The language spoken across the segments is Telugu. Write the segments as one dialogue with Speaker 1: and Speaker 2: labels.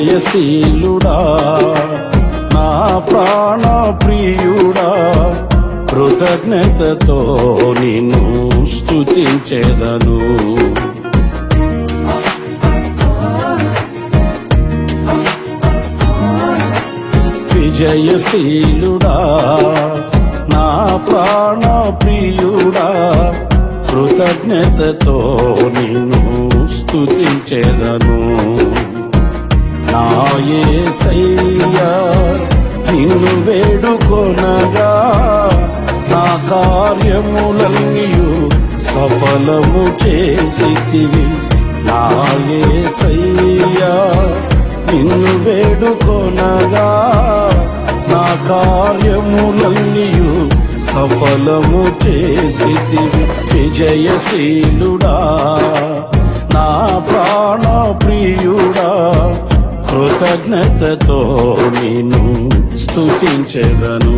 Speaker 1: విజయశీలుడా నా ప్రాణ ప్రియుడా కృతజ్ఞతతో నిన్ను స్తుతించెదను విజయశీలుడా నా ప్రాణ ప్రియుడా కృతజ్ఞతతో నిన్ను స్తుతించెదను నా యేసయ్యా నిన్ను వేడుకొనగా నా కార్యములన్నీయు సఫలము చేసితివి నా యేసయ్యా నిన్ను వేడుకొనగా నా కార్యములన్నీయు సఫలము చేసితివి విజయశీలుడా నా ప్రాణ ప్రియుడా కృతజ్ఞతతో నేను స్తుతించెదను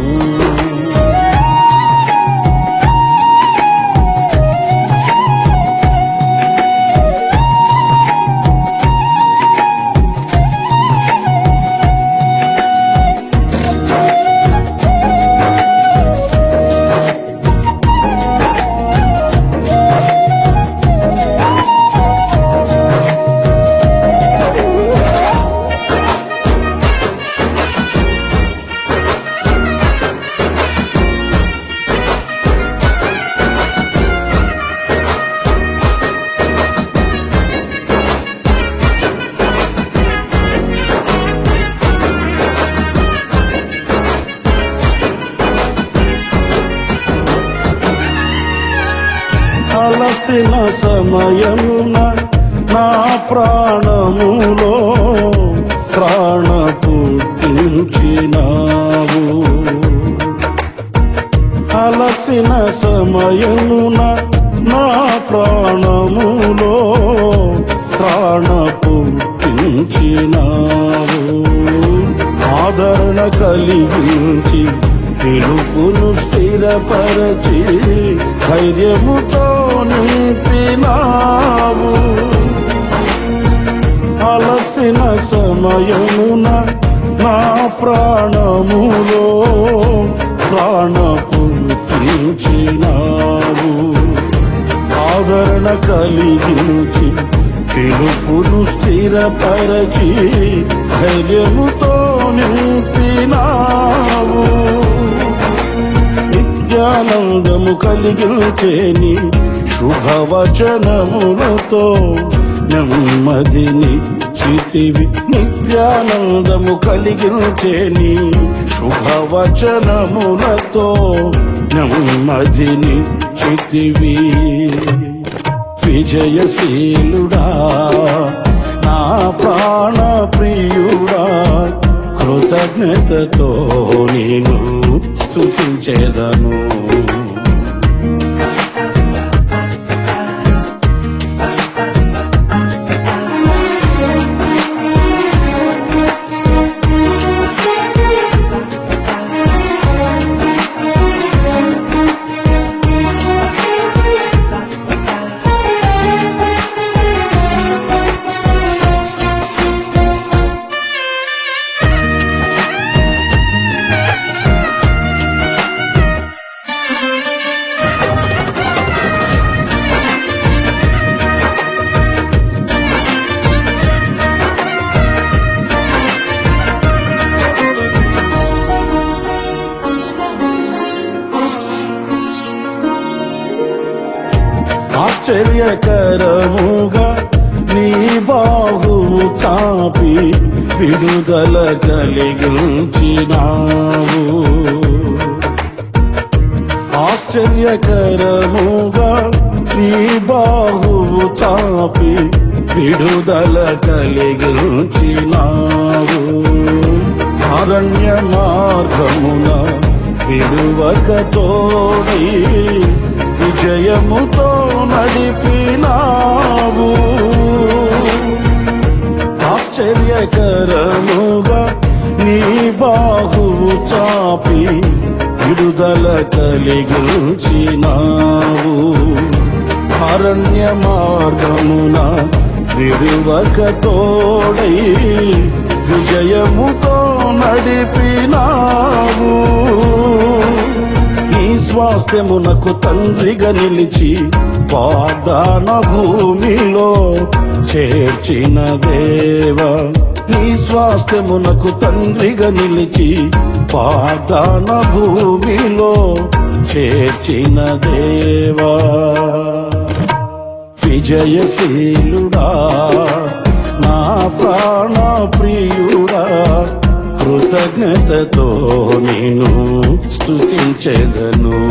Speaker 1: అలసిన సమయమున నా ప్రాణములో ప్రాణ పుట్టించినావు అలసిన సమయమున నా ప్రాణములో ప్రాణ పుట్టించినావు ఆదరణ కలిగించి పిలుపును స్థిరపరచి ధైర్యముతో నింపినావు అలసిన సమయమున నా ప్రాణములో ప్రాణ పుట్టించినావు ఆదరణ కలిగించి పిలుపును స్థిరపరచి ధైర్యముతో నింపినావు నిత్యానందము కలిగించేని శుభవచనములతో నెమ్మదిని చితివి నిత్యానందము కలిగించేని శుభవచనములతో నెమ్మదిని చితివి విజయశీలుడా నా ప్రాణ ప్రియుడా కృతజ్ఞతతో నేను స్తుతించేదను ఆశ్చర్యకరముగా నీ బాహువు చాపి విడుదల కలిగించినావు ఆశ్చర్యకరముగా నీ బాహువు చాపి విడుదల కలిగించినావు అరణ్య మార్గమున విడువక తోడి విజయముతో నడిపినావు ఆశ్చర్యకరముగా నీ బాహువు చాపి విడుదల కలిగించినావు అరణ్య మార్గమున విడువక తోడై విజయముతో నడిపినావు నీ స్వాస్థ్యమునకు తండ్రిగా నిలిచి వాగ్దాన భూమిలో చేర్చిన దేవా నీ స్వాస్థ్యమునకు తండ్రిగా నిలిచి వాగ్దాన భూమిలో చేర్చిన దేవా విజయశీలుడా నా ప్రాణ ప్రియుడా కృతజ్ఞతతో నేను స్తుతించెదను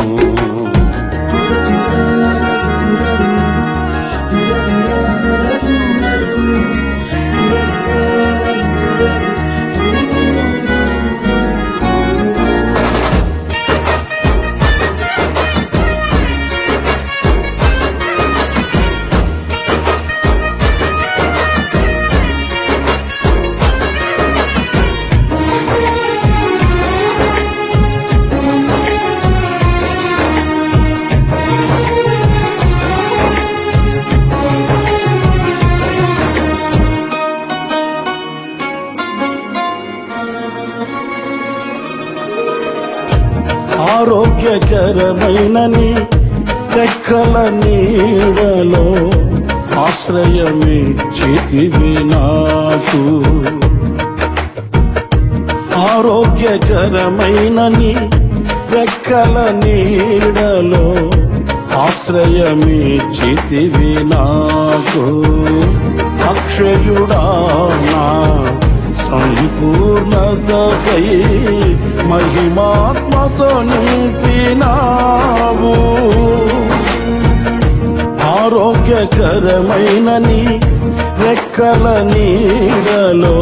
Speaker 1: ఆరోగ్యకరమైన నీ రెక్కల నీడలో ఆశ్రయమిచ్చితివి నాకు ఆరోగ్యకరమైన నీ రెక్కల నీడలో ఆశ్రయమిచ్చితివి నాకు అక్షయుడా నా సంపూర్ణతకై మహిమాత్మతో నింపినావు ఆరోగ్యకరమైన నీ రెక్కల నీడలో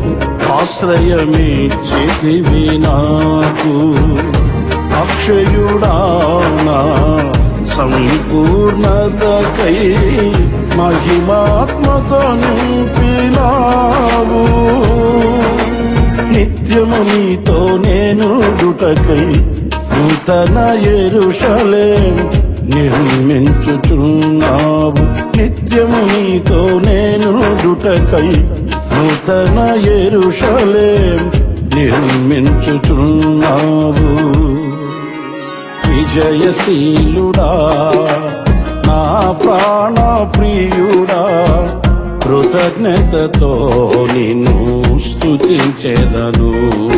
Speaker 1: ఆశ్రయమిచ్చితివి నాకు అక్షయుడా నా సంపూర్ణతకై మహిమాత్మతో నింపినావు నిత్యము నీతో నేను డుటకై నూతన ఎరుషలేం నిర్మించుచున్నావు నిత్యము నీతో నేను డుటకై నూతన ఎరుషలేం నిర్మించుచున్నావు విజయశీలుడా నా ప్రాణ ప్రియుడా కృతజ్ఞతతో నిన్ను స్తుతించెదను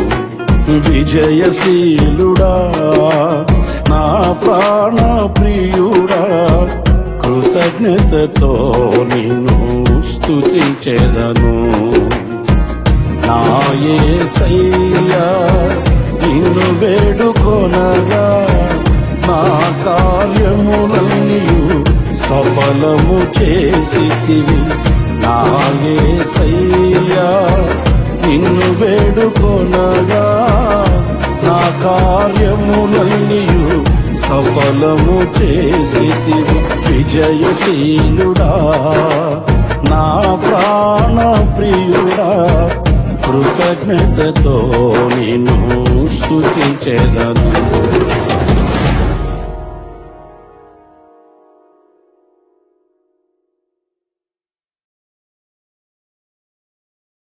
Speaker 1: విజయశీలుడా నా ప్రాణ ప్రియుడా కృతజ్ఞతతో నిన్ను స్తుతించెదను నా యేసయ్యా నిన్ను వేడుకొనగా నా కార్యములన్నీయు సఫలము చేసితివి నా యేసయ్యా నిన్ను వేడుకొనగా నా కార్యములన్నీయు సఫలము చేసితివి విజయశీలుడా నా ప్రాణ ప్రియుడా కృతజ్ఞతతో నేను స్తుతించెదను